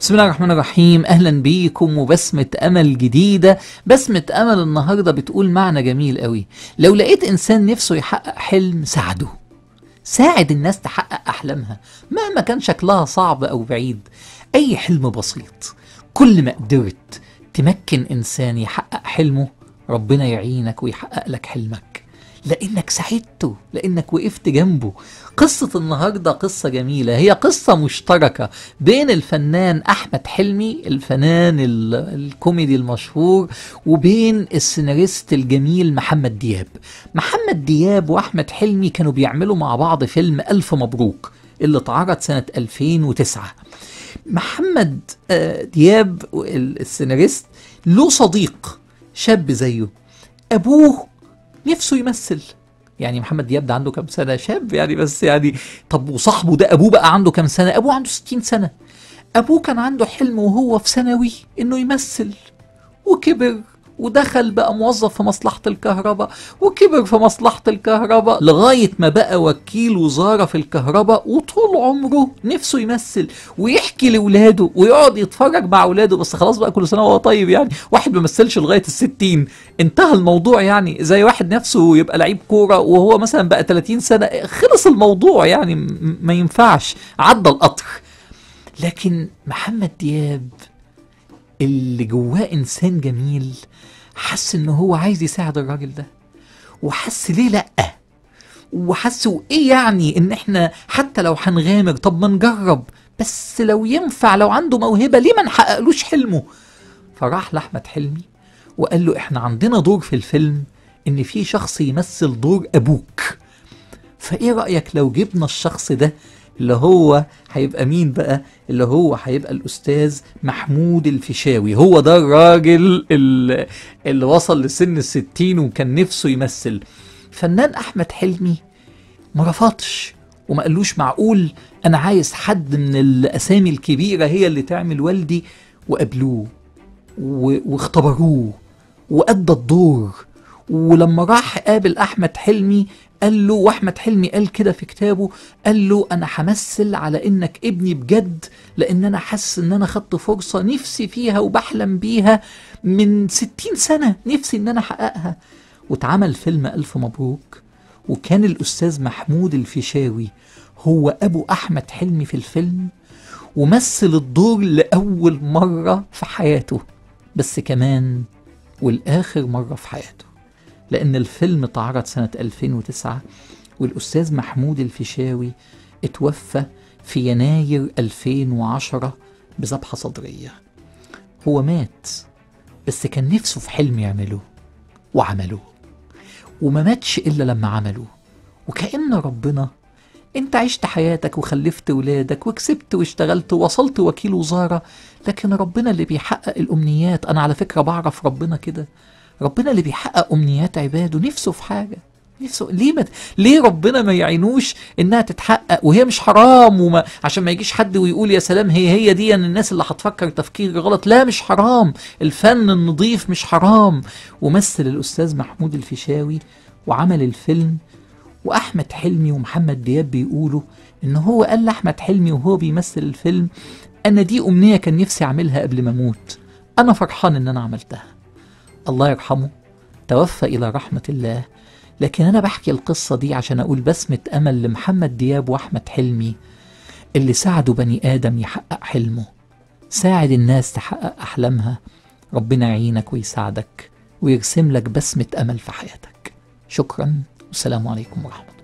بسم الله الرحمن الرحيم اهلا بيكم وبسمة امل جديدة بسمة امل النهاردة بتقول معنى جميل قوي لو لقيت انسان نفسه يحقق حلم ساعده ساعد الناس تحقق احلامها مهما كان شكلها صعب او بعيد اي حلم بسيط كل ما قدرت تمكن انسان يحقق حلمه ربنا يعينك ويحقق لك حلمك لانك ساعدته لانك وقفت جنبه قصة النهاردة قصة جميلة هي قصة مشتركة بين الفنان أحمد حلمي الفنان ال- الكوميدي المشهور وبين السيناريست الجميل محمد دياب محمد دياب وأحمد حلمي كانوا بيعملوا مع بعض فيلم ألف مبروك اللي اتعرض سنة 2009 محمد آه، دياب ال- السيناريست له صديق شاب زيه أبوه نفسه يمثل يعني محمد دياب ده عنده كام سنة شاب يعني بس يعني طب وصاحبه ده أبوه بقى عنده كام سنة أبوه عنده 60 سنة أبوه كان عنده حلم وهو في ثانوي إنه يمثل وكبر ودخل بقى موظف في مصلحة الكهرباء وكبر في مصلحة الكهرباء لغاية ما بقى وكيل وزارة في الكهرباء وطول عمره نفسه يمثل ويحكي لولاده ويقعد يتفرج مع ولاده بس خلاص بقى كل سنة وهو طيب يعني واحد ما مثلش لغاية الستين انتهى الموضوع يعني زي واحد نفسه يبقى لعيب كورة وهو مثلا بقى 30 سنة خلص الموضوع يعني م- ما ينفعش عدى القطر لكن محمد دياب اللي جواه انسان جميل حس ان هو عايز يساعد الراجل ده وحس ليه لا وحس ايه يعني ان احنا حتى لو هنغامر طب ما نجرب بس لو ينفع لو عنده موهبه ليه ما نحققلوش حلمه فراح لاحمد حلمي وقال له احنا عندنا دور في الفيلم ان في شخص يمثل دور ابوك فايه رايك لو جبنا الشخص ده اللي هو هيبقى مين بقى اللي هو هيبقى الاستاذ محمود الفيشاوي هو ده الراجل اللي, اللي وصل لسن الستين وكان نفسه يمثل فنان احمد حلمي ما رفضش وما قالوش معقول انا عايز حد من الاسامي الكبيره هي اللي تعمل والدي وقابلوه و- واختبروه وأدى الدور ولما راح قابل أحمد حلمي قال له وأحمد حلمي قال كده في كتابه قال له أنا همثل على إنك ابني بجد لأن أنا حاسس إن أنا خدت فرصة نفسي فيها وبحلم بيها من ستين سنة نفسي إن أنا أحققها واتعمل فيلم ألف مبروك وكان الأستاذ محمود الفيشاوي هو أبو أحمد حلمي في الفيلم ومثل الدور لأول مرة في حياته بس كمان والآخر مرة في حياته لأن الفيلم اتعرض سنة 2009 والأستاذ محمود الفيشاوي اتوفى في يناير 2010 بذبحة صدرية هو مات بس كان نفسه في حلم يعمله وعمله وما ماتش إلا لما عمله وكأن ربنا انت عشت حياتك وخلفت ولادك وكسبت واشتغلت ووصلت وكيل وزارة لكن ربنا اللي بيحقق الأمنيات أنا على فكرة بعرف ربنا كده ربنا اللي بيحقق أمنيات عباده نفسه في حاجة نفسه ليه ما ليه ربنا ما يعينوش انها تتحقق وهي مش حرام وما عشان ما يجيش حد ويقول يا سلام هي هي دي الناس اللي هتفكر تفكير غلط لا مش حرام الفن النظيف مش حرام ومثل الاستاذ محمود الفيشاوي وعمل الفيلم واحمد حلمي ومحمد دياب بيقولوا ان هو قال لاحمد حلمي وهو بيمثل الفيلم انا دي امنيه كان نفسي اعملها قبل ما اموت انا فرحان ان انا عملتها الله يرحمه توفى الى رحمه الله لكن انا بحكي القصه دي عشان اقول بسمه امل لمحمد دياب واحمد حلمي اللي ساعدوا بني ادم يحقق حلمه ساعد الناس تحقق احلامها ربنا يعينك ويساعدك ويرسم لك بسمه امل في حياتك شكرا والسلام عليكم ورحمه الله